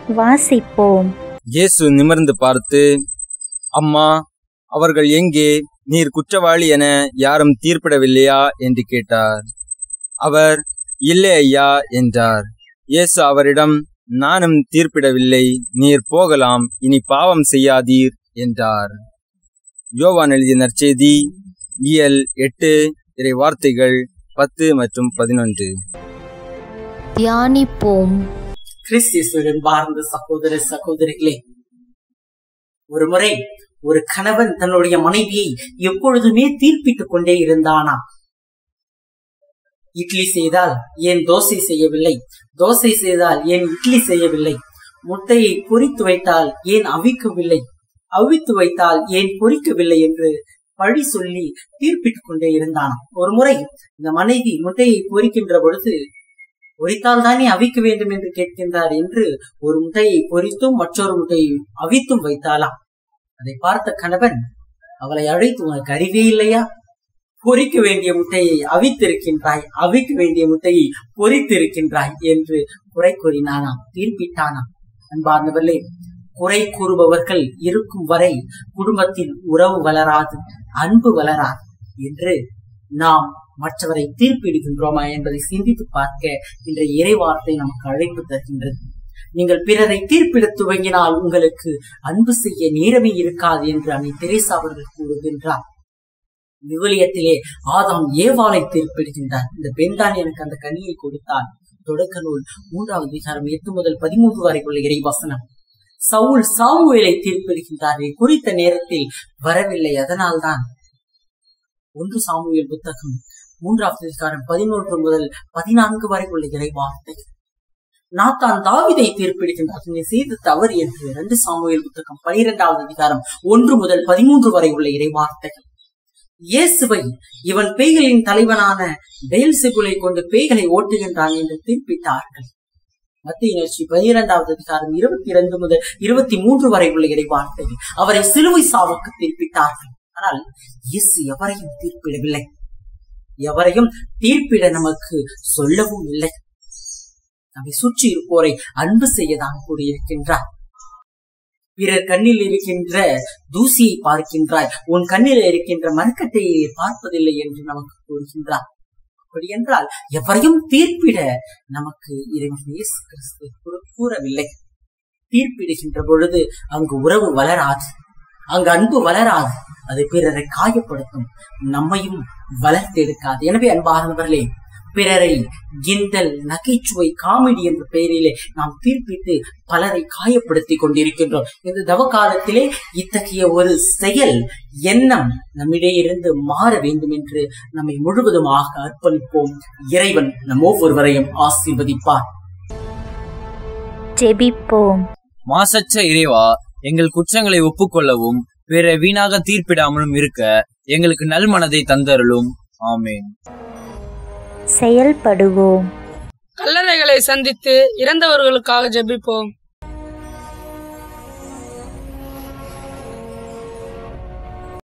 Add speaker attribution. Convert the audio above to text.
Speaker 1: வாசிப்போம்
Speaker 2: இயேசு நிமிர்ந்து பார்த்து அம்மா அவர்கள் எங்கே நீர் குற்றவாளி என யாரும் தீர்ப்பிடவில்லையா என்று கேட்டார் அவர் இல்லை ஐயா என்றார் இயேசு அவரிடம் நானும் தீர்ப்பிடவில்லை நீர் போகலாம் இனி பாவம் செய்யாதீர் என்றார் யோவான் எழுதிய நற்செய்தி இயல் எட்டு இறை வார்த்தைகள் பத்து மற்றும் பதினொன்று
Speaker 3: தியானிப்போம்
Speaker 4: கிறிஸ்தியசுடன் பார்ந்த சகோதர சகோதரிகளே ஒரு முறை ஒரு கணவன் தன்னுடைய மனைவியை எப்பொழுதுமே தீர்ப்பிட்டுக் கொண்டே இருந்தானா இட்லி செய்தால் ஏன் தோசை செய்யவில்லை தோசை செய்தால் ஏன் இட்லி செய்யவில்லை முட்டையை பொரித்து வைத்தால் ஏன் அவிக்கவில்லை அவித்து வைத்தால் ஏன் பொரிக்கவில்லை என்று பழி சொல்லி தீர்ப்பிட்டுக் கொண்டே இருந்தானாம் ஒரு முறை இந்த மனைவி முட்டையை பொரிக்கின்ற பொழுது பொரித்தால் தானே அவிக்க வேண்டும் என்று கேட்கின்றார் என்று ஒரு முட்டையை பொரித்தும் மற்றொரு முட்டையை அவித்தும் வைத்தாளாம் அதை பார்த்த கணவன் அவளை அழைத்து உனக்கு அறிவே இல்லையா பொரிக்க வேண்டிய முட்டையை அவித்திருக்கின்றாய் அவிக்க வேண்டிய முட்டையை பொரித்திருக்கின்றாய் என்று குறை கூறினானாம் தீர்ப்பிட்டானாம் அன்பார்ந்தவர்களே குறை கூறுபவர்கள் இருக்கும் வரை குடும்பத்தில் உறவு வளராது அன்பு வளராது என்று நாம் மற்றவரை தீர்ப்பிடுகின்றோமா என்பதை சிந்தித்து பார்க்க இன்றைய இறைவார்த்தை நமக்கு அழைப்பு தருகின்றது நீங்கள் பிறரை தீர்ப்பிட துவங்கினால் உங்களுக்கு அன்பு செய்ய நேரமே இருக்காது என்று அன்னை தெரேசா அவர்கள் கூறுகின்றார் விவிலியத்திலே ஆதாம் ஏவாளை தீர்ப்பிடுகின்றார் இந்த பெண் தான் எனக்கு அந்த கனியை கொடுத்தார் தொடக்க நூல் மூன்றாவது அதிகாரம் எட்டு முதல் பதிமூன்று வரைக்குள்ள இறைவசனம் சவுல் சாமுவேலை தீர்ப்பிடுகின்றார் குறித்த நேரத்தில் வரவில்லை அதனால்தான் ஒன்று சாமுவேல் புத்தகம் மூன்றாவது அதிகாரம் பதினொன்று முதல் பதினான்கு வரை உள்ள இறை வார்த்தை நாத்தான் தாவிதை தீர்ப்பிடுகின்றார் நீ செய்த தவறு என்று இரண்டு சாமுவேல் புத்தகம் பனிரெண்டாவது அதிகாரம் ஒன்று முதல் பதிமூன்று வரை உள்ள இறை வார்த்தைகள் இயேசுவை இவன் பேய்களின் தலைவனான பெயல்செபுலை கொண்டு பேய்களை ஓட்டுகின்றான் என்று தீர்ப்பிட்டார்கள் மத்திய நிகழ்ச்சி பனிரெண்டாவது அதிகாரம் இருபத்தி இரண்டு முதல் இருபத்தி மூன்று வரை உள்ள இறை வார்த்தைகள் அவரை சிலுவை சாவுக்கு தீர்ப்பிட்டார்கள் ஆனால் இயேசு எவரையும் தீர்ப்பிடவில்லை எவரையும் தீர்ப்பிட நமக்கு சொல்லவும் இல்லை நம்மை சுற்றி இருப்போரை அன்பு செய்யதான் கூடியிருக்கின்றார் பிறர் கண்ணில் இருக்கின்ற தூசியை பார்க்கின்றாய் உன் கண்ணில் இருக்கின்ற மறுக்கட்டையை பார்ப்பதில்லை என்று நமக்கு கூறுகின்றார் அப்படி என்றால் எவரையும் தீர்ப்பிட நமக்கு இறைவன் இயேசு கிறிஸ்து கூற- கூறவில்லை தீர்ப்பிடுகின்ற பொழுது அங்கு உறவு வளராது அங்கு அன்பு வளராது அது பிறரை காயப்படுத்தும் நம்மையும் வளர்த்தெடுக்காது எனவே அன்பார்ந்தவர்களே பிறரை கிண்டல் நகைச்சுவை காமெடி என்ற பெயரிலே நாம் தீர்ப்பிட்டு பலரை காயப்படுத்தி கொண்டிருக்கின்றோம் இந்த தவ காலத்திலே இத்தகைய ஒரு செயல் எண்ணம் நம்மிடையே இருந்து மாற வேண்டும் என்று நம்மை முழுவதுமாக அர்ப்பணிப்போம் இறைவன் நம் ஒவ்வொருவரையும் ஆசீர்வதிப்பார்
Speaker 1: ஜெபிப்போம்
Speaker 2: மாசற்ற இறைவா எங்கள் குற்றங்களை ஒப்புக்கொள்ளவும் பிற வீணாக தீர்ப்பிடாமலும் இருக்க எங்களுக்கு நல்மனதை தந்தருளும் ஆமேன்
Speaker 1: செயல்படுவோம்
Speaker 5: கல்லறைகளை சந்தித்து இறந்தவர்களுக்காக ஜெபிப்போம்